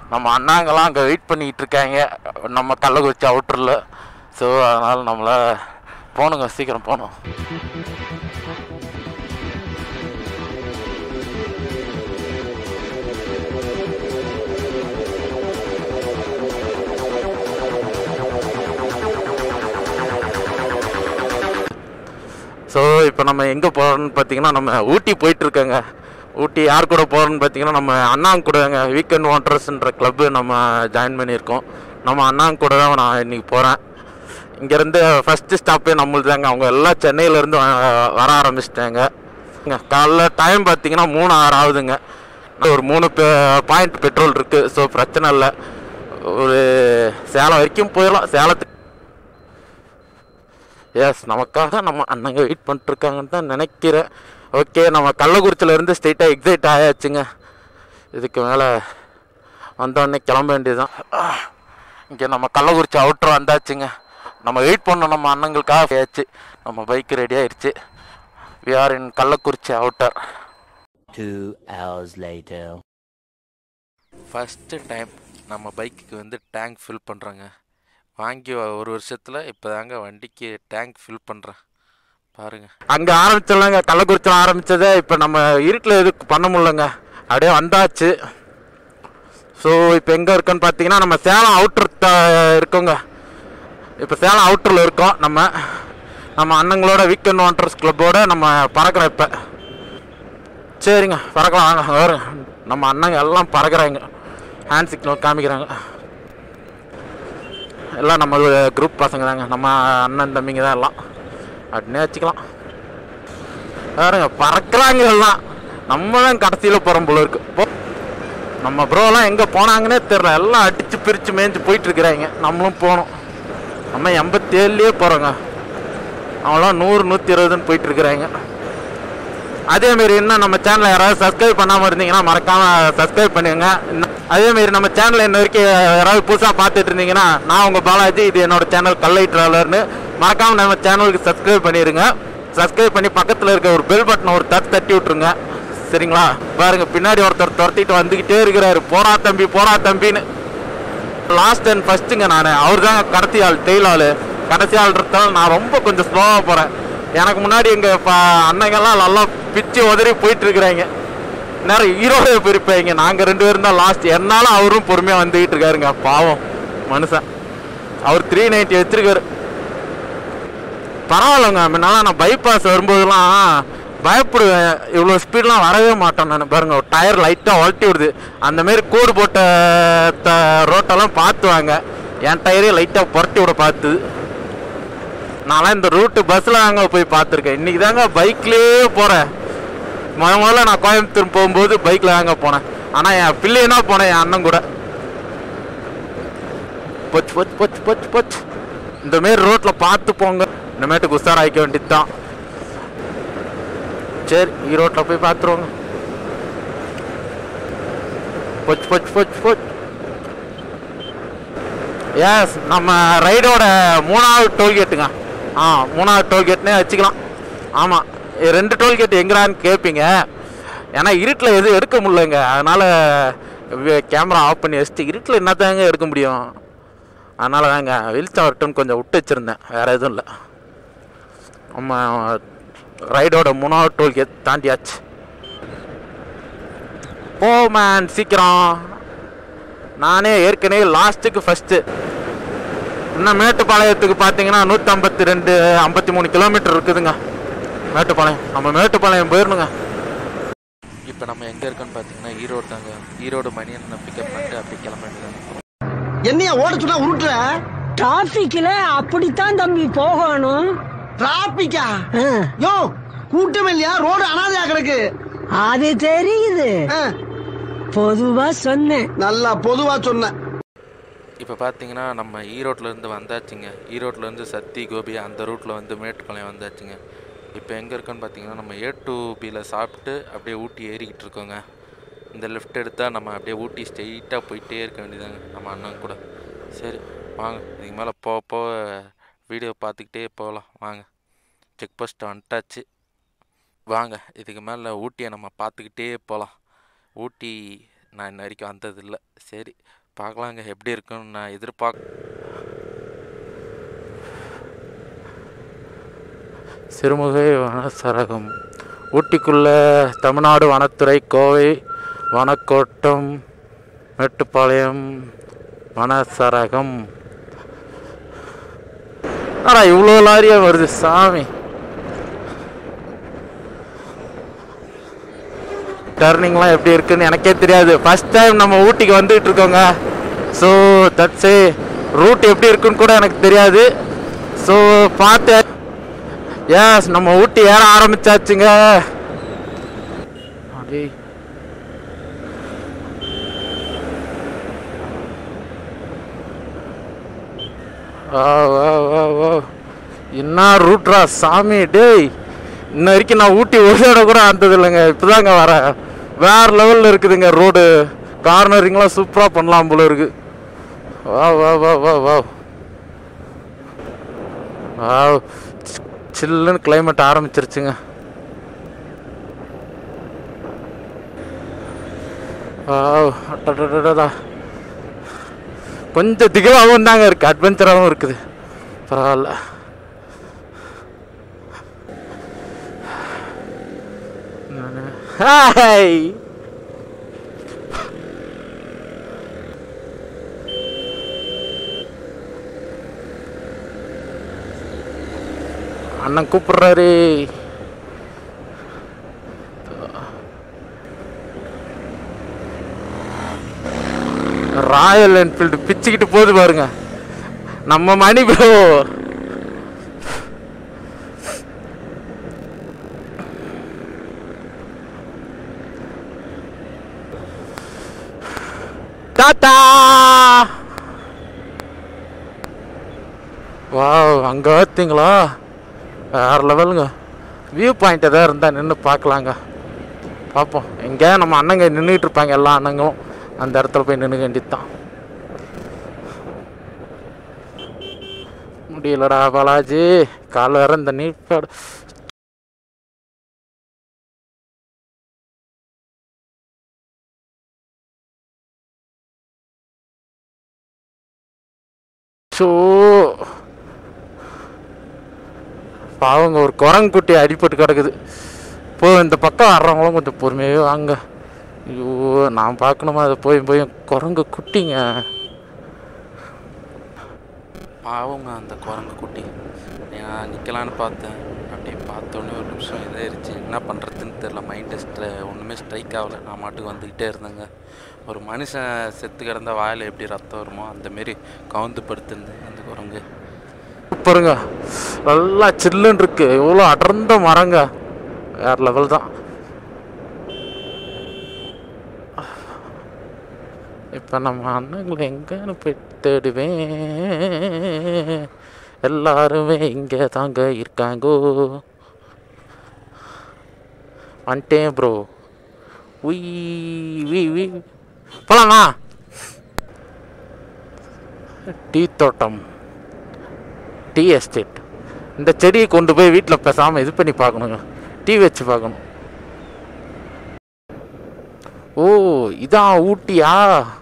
நம்ம அண்ணாங்கெல்லாம் அங்கே வெயிட் பண்ணிக்கிட்டு இருக்காங்க நம்ம கள்ளக்குறிச்சி அவுட்டரில் ஸோ அதனால் நம்மளை போகணுங்க சீக்கிரம் போகணும் ஸோ இப்போ நம்ம எங்கே போகிறோம்னு பார்த்தீங்கன்னா நம்ம ஊட்டி போயிட்டுருக்கோங்க ஊட்டி யார் கூட போகிறோம்னு பார்த்தீங்கன்னா நம்ம அண்ணாங்க கூடங்க வீக்கெண்ட் வாண்டர்ஸ்ன்ற கிளப்பு நம்ம ஜாயின் பண்ணியிருக்கோம் நம்ம அண்ணாங்க கூட தான் நான் இன்றைக்கி போகிறேன் இங்கேருந்து ஃபஸ்ட்டு ஸ்டாப்பே நம்மளுது தாங்க அவங்க எல்லாம் சென்னையிலேருந்து வர ஆரம்பிச்சிட்டாங்க காலைல டைம் பார்த்தீங்கன்னா மூணு ஆறு ஆகுதுங்க ஒரு மூணு பாயிண்ட் பெட்ரோல் இருக்குது ஸோ பிரச்சனை இல்லை ஒரு சேலம் வரைக்கும் போயிடலாம் சேலத்துக்கு எஸ் நமக்காக நம்ம அண்ணங்க வெயிட் பண்ணிட்டுருக்காங்கன்னு தான் நினைக்கிறேன் ஓகே நம்ம கள்ளக்குறிச்சியிலேருந்து ஸ்ட்ரெயிட்டாக எக்ஸைட் ஆயாச்சுங்க இதுக்கு மேலே வந்தோடனே கிளம்ப வேண்டியதுதான் இங்கே நம்ம கள்ளக்குறிச்சி அவுட்ரு வந்தாச்சுங்க நம்ம வெயிட் பண்ணோம் நம்ம அண்ணங்களுக்காக ஆச்சு நம்ம பைக் ரெடி ஆயிடுச்சு we are in Kallakurichi outer Two hours later. First time நம்ம பைக்குக்கு வந்து டேங்க் ஃபில் பண்ணுறோங்க வாங்கி ஒரு வருஷத்தில் இப்போ தாங்க வண்டிக்கு டேங்க் ஃபில் பண்ணுறேன் பாருங்க அங்கே ஆரம்பிச்சிடலாங்க கள்ளக்குறிச்சியில் ஆரம்பித்ததே இப்போ நம்ம இருட்டில் எதுக்கு பண்ண முடியலங்க அப்படியே வந்தாச்சு ஸோ இப்போ எங்கே இருக்கோன்னு பார்த்தீங்கன்னா நம்ம சேலம் அவுட்டர் இருக்கோங்க இப்போ சேலம் அவுட்டரில் இருக்கோம் நம்ம நம்ம அண்ணங்களோட வீக்கெண்ட் வாண்டர்ஸ் கிளப்போட நம்ம பறக்கிறோம் இப்போ சரிங்க பறக்கலாம் வாங்க வரும் நம்ம அண்ணங்க எல்லாம் பறக்குறாங்க ஹேண்ட் சிக்னல் காமிக்கிறாங்க எல்லாம் நம்ம குரூப் பசங்க தாங்க நம்ம அண்ணன் தம்பிங்க தான் எல்லாம் அப்படின்னே வச்சுக்கலாம் பாருங்க பறக்குறாங்க எல்லாம் நம்ம தான் கடைசியில் போகிறோம் போல இருக்கு போ நம்ம ப்ரோலாம் எங்கே போனாங்கன்னே தெரில எல்லாம் அடித்து பிரித்து மேய்ஞ்சு போயிட்டு இருக்கிறாங்க நம்மளும் போகணும் நம்ம எண்பத்தேழுலேயே போகிறோங்க அவங்களாம் நூறு நூற்றி இருபதுன்னு போயிட்டு இருக்கிறாங்க அதேமாரி இன்னும் நம்ம சேனலை யாராவது சப்ஸ்கிரைப் பண்ணாமல் இருந்தீங்கன்னா மறக்காமல் சப்ஸ்கிரைப் பண்ணுங்க இன்னும் அதேமாரி நம்ம சேனலை இன்ன வரைக்கும் யாராவது புதுசாக பார்த்துட்டு இருந்தீங்கன்னா நான் உங்கள் பாலாஜி இது என்னோட சேனல் கல்லை ட்ராவலர்னு மறக்காமல் நம்ம சேனலுக்கு சப்ஸ்கிரைப் பண்ணிடுங்க சப்ஸ்கிரைப் பண்ணி பக்கத்தில் இருக்க ஒரு பெல் பட்டனை ஒரு தட்டு தட்டி விட்ருங்க சரிங்களா பாருங்க பின்னாடி ஒருத்தர் துரத்திட்டு வந்துக்கிட்டே இருக்கிறாரு போடா தம்பி போடா தம்பின்னு லாஸ்ட் அண்ட் ஃபஸ்ட்டுங்க நான் அவர் தான் கடைசி ஆள் டெய்ல் ஆள் கடைசி ஆள்ன்றதால நான் ரொம்ப கொஞ்சம் ஸ்லோவாக போகிறேன் எனக்கு முன்னாடி எங்கள் ப அன்னைங்கெல்லாம் நல்லா பிச்சு உதறி போயிட்டு இருக்கிறாங்க நேரம் ஹீரோவே போயிருப்பாங்க நாங்கள் ரெண்டு பேரும் தான் லாஸ்ட் என்னாலும் அவரும் பொறுமையாக வந்துக்கிட்டு இருக்காருங்க பாவம் மனுஷன் அவர் த்ரீ நைன்ட்டி வச்சிருக்காரு பரவாயில்லைங்க முன்னால நான் பைபாஸ் வரும்போதெல்லாம் பயப்படுவேன் இவ்வளோ ஸ்பீட்லாம் வரவே மாட்டேன் நான் பாருங்க ஒரு டயர் லைட்டாக உழட்டி விடுது அந்த மாதிரி கோடு போட்ட த ரோட்டெல்லாம் பார்த்து வாங்க என் டயரே லைட்டாக புரட்டி விட பார்த்து நான்லாம் இந்த ரூட்டு பஸ்ஸில் தாங்க போய் பார்த்துருக்கேன் இன்றைக்கி தாங்க பைக்லேயே போகிறேன் முத முதல்ல நான் கோயம்புத்தூர் போகும்போது பைக்கில் தாங்க போனேன் ஆனால் என் பிள்ளைனா போனேன் என் அண்ணன் கூட போச்சு போச்சு போச்சு போச்சு போச்சு இந்த மாரி ரோட்டில் பார்த்து போங்க இனிமேட்டுக்கு உஷாராய்க்க வேண்டியது தான் சரி ஈரோட்டில் போய் பார்த்துருவோங்க போச்சு போச்சு போச்சு போச்சு எஸ் நம்ம ரைடோட மூணாவது டோல்கேட்டுங்க ஆ மூணாவது டோல்கேட்னே வச்சுக்கலாம் ஆமாம் ரெண்டு டோல்கேட் எங்கடான்னு கேட்பீங்க ஏன்னா இருட்டில் எதுவும் எடுக்க முடியலங்க அதனால் கேமரா ஆஃப் பண்ணி வச்சுட்டு இருட்டில் என்னத்தாங்க எடுக்க முடியும் அதனால தாங்க வெளிச்சம் வரட்டும்னு கொஞ்சம் விட்டு வச்சுருந்தேன் வேறு எதுவும் இல்லை நம்ம ரைடோட மூணாவது டோல்கேட் தாண்டியாச்சு போ மேன் சீக்கிரம் நானே ஏற்கனவே லாஸ்ட்டுக்கு ஃபஸ்ட்டு இன்னும் மேட்டுப்பாளையத்துக்கு பார்த்தீங்கன்னா நூற்றம்பத்தி ரெண்டு ஐம்பத்தி மூணு கிலோமீட்டர் இருக்குதுங்க மேட்டுப்பாளையம் நம்ம மேட்டுப்பாளையம் போயிடணுங்க இப்போ நம்ம எங்கே இருக்கோன்னு பார்த்தீங்கன்னா ஈரோடு தாங்க ஈரோடு மணியனை பிக்கப் பண்ணிட்டு அப்படி கிளம்ப வேண்டியதாங்க என்னைய ஓட சொன்னா உருட்டுற டிராபிக்ல அப்படித்தான் தம்பி போகணும் டிராபிக்கா ஆ, யோ கூட்டம் இல்லையா ரோடு அனாதையா கிடக்கு அது தெரியுது ஆ, பொதுவா சொன்னேன் நல்லா பொதுவா சொன்ன இப்போ பார்த்தீங்கன்னா நம்ம ஈரோட்லேருந்து வந்தாச்சுங்க ஈரோட்லேருந்து சத்தி கோபி அந்த ரூட்டில் வந்து மேட்டுப்பாளையம் வந்தாச்சுங்க இப்போ எங்கே இருக்கோன்னு பார்த்தீங்கன்னா நம்ம ஏ டு பியில் சாப்பிட்டு அப்படியே ஊட்டி ஏறிக்கிட்டு இருக்கோங்க இந்த லெஃப்ட் எடுத்தால் நம்ம அப்படியே ஊட்டி ஸ்ட்ரெயிட்டாக போயிட்டே இருக்க வேண்டியதாங்க நம்ம அண்ணன் கூட சரி வாங்க இதுக்கு மேலே போக போக வீடியோ பார்த்துக்கிட்டே போகலாம் வாங்க செக் போஸ்ட் வந்துட்டாச்சு வாங்க இதுக்கு மேலே ஊட்டியை நம்ம பார்த்துக்கிட்டே போகலாம் ஊட்டி நான் இன்ன வரைக்கும் வந்ததில்லை சரி பார்க்கலாங்க எப்படி இருக்குன்னு நான் எதிர்பார்க்க சிறுமுகை வனச்சரகம் ஊட்டிக்குள்ள தமிழ்நாடு வனத்துறை கோவை வனக்கோட்டம் மேட்டுப்பாளையம் வனச்சரகம் ஆனா இவ்வளோ லாரியா வருது சாமி டர்னிங்லாம் எப்படி இருக்குன்னு எனக்கே தெரியாது ஃபர்ஸ்ட் டைம் நம்ம ஊட்டிக்கு வந்துட்டு இருக்கோங்க ஸோ தட்ஸ் ரூட் எப்படி இருக்குன்னு கூட எனக்கு தெரியாது ஸோ பார்த்து எஸ் நம்ம ஊட்டி ஏற ஆரம்பிச்சாச்சுங்க அடே வா வா வா வா என்ன ரூட்ரா சாமி டேய் இன்ன வரைக்கும் நான் ஊட்டி ஒரு இடம் கூட ஆந்தது இல்லைங்க இப்போதாங்க வரேன் வேற லெவலில் இருக்குதுங்க ரோடு கார்னரிங்லாம் சூப்பராக பண்ணலாம் போல இருக்கு வா வா வா வா வா வா சில்லுன்னு கிளைமேட் ஆரம்பிச்சிருச்சுங்க வாவ், அடடடடடா. கொஞ்சம் திகழாகவும் தாங்க இருக்கு அட்வென்ச்சராகவும் இருக்குது பரவாயில்ல ஹாய் அண்ணன் கூப்பிடுறாரு ராயல் என்ஃபீல்டு பிச்சுக்கிட்டு போகுது பாருங்க நம்ம மணி ப்ரோ டாடா வாவ் அங்கே பார்த்தீங்களா வேற லெவலுங்க வியூ பாயிண்ட் எதாவது இருந்தால் நின்று பார்க்கலாங்க பார்ப்போம் எங்கே நம்ம அண்ணங்க நின்றுட்டு இருப்பாங்க எல்லா அண்ணங்களும் அந்த இடத்துல போய் நின்று வேண்டியதுதான் முடியலடா பாலாஜி கால் வேற இந்த நீப்பாடு ஸோ பாவங்க ஒரு குரங்குட்டி அடிபட்டு கிடக்குது இப்போ இந்த பக்கம் வர்றவங்களும் கொஞ்சம் பொறுமையாகவே வாங்க ஐயோ நான் பார்க்கணுமா அதை போய் போய் குரங்கு குட்டிங்க பாவங்க அந்த குரங்கு குட்டி நான் நிற்கலான்னு பார்த்தேன் அப்படியே பார்த்தோன்னே ஒரு நிமிஷம் இதாயிருச்சு என்ன பண்ணுறதுன்னு தெரில மைண்டு ஸ்ட்ர ஒன்றுமே ஸ்ட்ரைக் ஆகலை நான் மாட்டுக்கு வந்துக்கிட்டே இருந்தேங்க ஒரு மனுஷன் செத்து கிடந்த வாயில் எப்படி ரத்தம் வருமோ அந்தமாரி கவுந்து படுத்திருந்தேன் அந்த குரங்கு சூப்பருங்க நல்லா சில்லுன்னு இருக்கு இவ்வளோ அடர்ந்த மரங்க வேற லெவல் தான் இப்போ நம்ம அண்ணங்களை எங்கன்னு போய் தேடுவேன் எல்லாருமே இங்கே தாங்க இருக்காங்கோ வந்துட்டேன் ப்ரோ உய் வி வி போலாமா டீ தோட்டம் டீ எஸ்டேட் இந்த செடியை கொண்டு போய் வீட்டில் பேசாமல் இது பண்ணி பார்க்கணுங்க டீ வச்சு பார்க்கணும் ஓ இதான் ஊட்டியா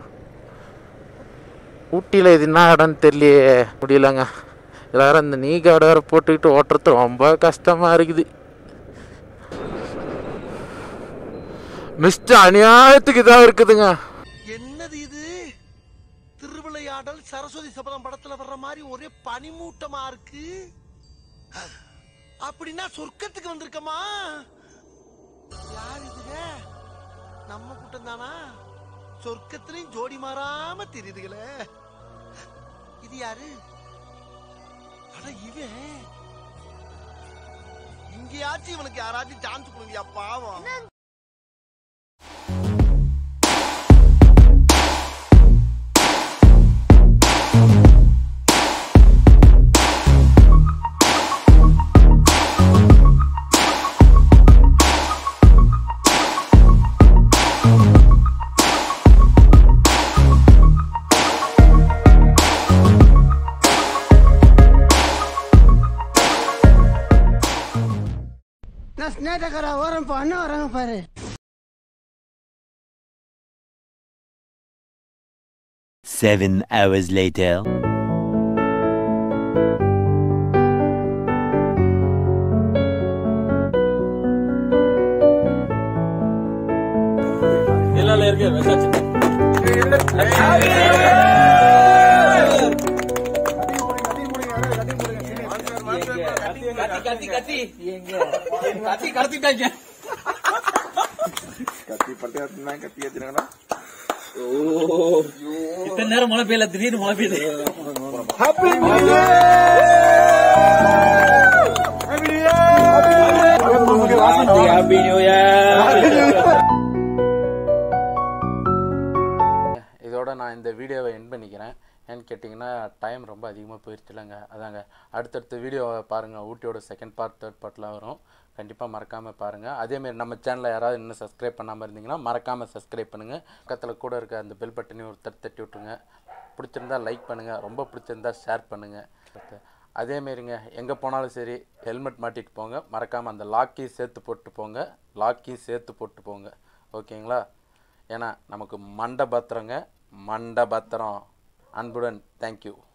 ஊட்டியில் இது என்ன இடம்னு தெரியலையே முடியலங்க எல்லாரும் இந்த நீ கார்டு வேறு போட்டுக்கிட்டு ஓட்டுறது ரொம்ப கஷ்டமாக இருக்குது மிஸ்டர் அநியாயத்துக்கு இதாக இருக்குதுங்க என்னது இது திருவிளையாடல் சரஸ்வதி சபதம் படத்துல வர்ற மாதிரி ஒரே பனிமூட்டமா இருக்கு அப்படின்னா சொர்க்கத்துக்கு வந்திருக்கமா யார் இதுங்க நம்ம கூட்டம் தானா சொர்க்கத்திலையும் ஜோடி மாறாம தெரியுதுங்களே இது யாரு அட இவன் இங்கேயாச்சும் இவனுக்கு யாராச்சும் சான்ஸ் கொடுங்கயா பாவம் நான் ஸ்னேட்டக்காரா ஓரம் பண்ண வராங்க பாரு Seven hours later. இத்தனை நேரம் மழை பெய்யல திடீர்னு மழை பெய்யுது ஹாப்பி நியூ இயர் இதோட நான் இந்த வீடியோவை என் பண்ணிக்கிறேன் ஏன்னு கேட்டிங்கன்னா டைம் ரொம்ப அதிகமாக போயிடுச்சு இல்லைங்க அதாங்க அடுத்தடுத்த வீடியோவை பாருங்கள் ஊட்டியோட செகண்ட் பார்ட் தேர்ட் பார்ட்லாம் வரும் கண்டிப்பாக மறக்காமல் பாருங்கள் அதேமாரி நம்ம சேனலை யாராவது இன்னும் சப்ஸ்கிரைப் பண்ணாமல் இருந்தீங்கன்னா மறக்காமல் சப்ஸ்கிரைப் பண்ணுங்கள் பக்கத்தில் கூட இருக்க அந்த பெல் பட்டனையும் ஒரு தட்டி தட்டி விட்டுருங்க பிடிச்சிருந்தா லைக் பண்ணுங்கள் ரொம்ப பிடிச்சிருந்தா ஷேர் பண்ணுங்கள் அதேமாரிங்க எங்கே போனாலும் சரி ஹெல்மெட் மாட்டிட்டு போங்க மறக்காமல் அந்த லாக்கையும் சேர்த்து போட்டு போங்க லாக்கையும் சேர்த்து போட்டு போங்க ஓகேங்களா ஏன்னா நமக்கு மண்டை பத்திரங்க மண்டை பத்திரம் அன்புடன் தேங்க்யூ